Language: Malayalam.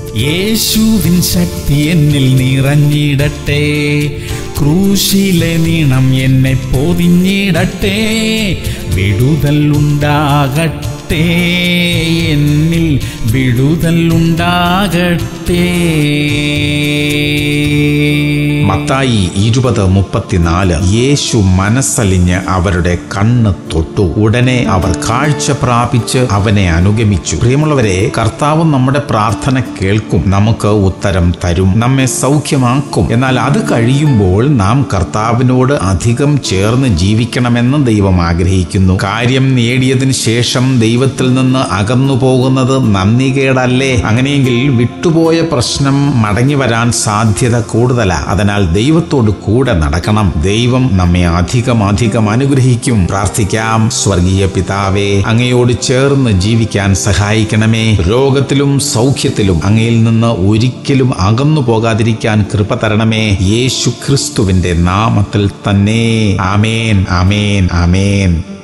യേശുവിൻ ശക്തി എന്നിൽ നിറഞ്ഞിടട്ടെ ക്രൂശിലെ നീണം എന്നെ പൊതിഞ്ഞിടട്ടെ വിടുതൽ ഉണ്ടാകട്ടെ എന്നിൽ വിടുതൽ ഉണ്ടാകട്ടെ മത്തായി ഇരുപത് മുപ്പത്തിനാല് യേശു മനസ്സലിഞ്ഞ് അവരുടെ കണ്ണ് തൊട്ടു ഉടനെ അവർ കാഴ്ച പ്രാപിച്ച് അവനെ അനുഗമിച്ചു പ്രിയമുള്ളവരെ കർത്താവ് നമ്മുടെ പ്രാർത്ഥന കേൾക്കും നമുക്ക് ഉത്തരം തരും നമ്മെ സൗഖ്യമാക്കും എന്നാൽ അത് കഴിയുമ്പോൾ നാം കർത്താവിനോട് അധികം ചേർന്ന് ജീവിക്കണമെന്ന് ദൈവം ആഗ്രഹിക്കുന്നു കാര്യം നേടിയതിനു ശേഷം ദൈവത്തിൽ നിന്ന് അകന്നു പോകുന്നത് നന്ദികേടല്ലേ അങ്ങനെയെങ്കിൽ വിട്ടുപോയ പ്രശ്നം മടങ്ങി വരാൻ സാധ്യത കൂടുതലാ അതിനാൽ ദൈവത്തോട് കൂടെ നടക്കണം ദൈവം നമ്മെ അധികം അധികം അനുഗ്രഹിക്കും പ്രാർത്ഥിക്കാം സ്വർഗീയ പിതാവേ അങ്ങയോട് ചേർന്ന് ജീവിക്കാൻ സഹായിക്കണമേ രോഗത്തിലും സൗഖ്യത്തിലും അങ്ങയിൽ നിന്ന് ഒരിക്കലും അകന്നു പോകാതിരിക്കാൻ കൃപ തരണമേ യേശു ക്രിസ്തുവിന്റെ നാമത്തിൽ തന്നെ ആമേൻ ആമേൻ ആമേൻ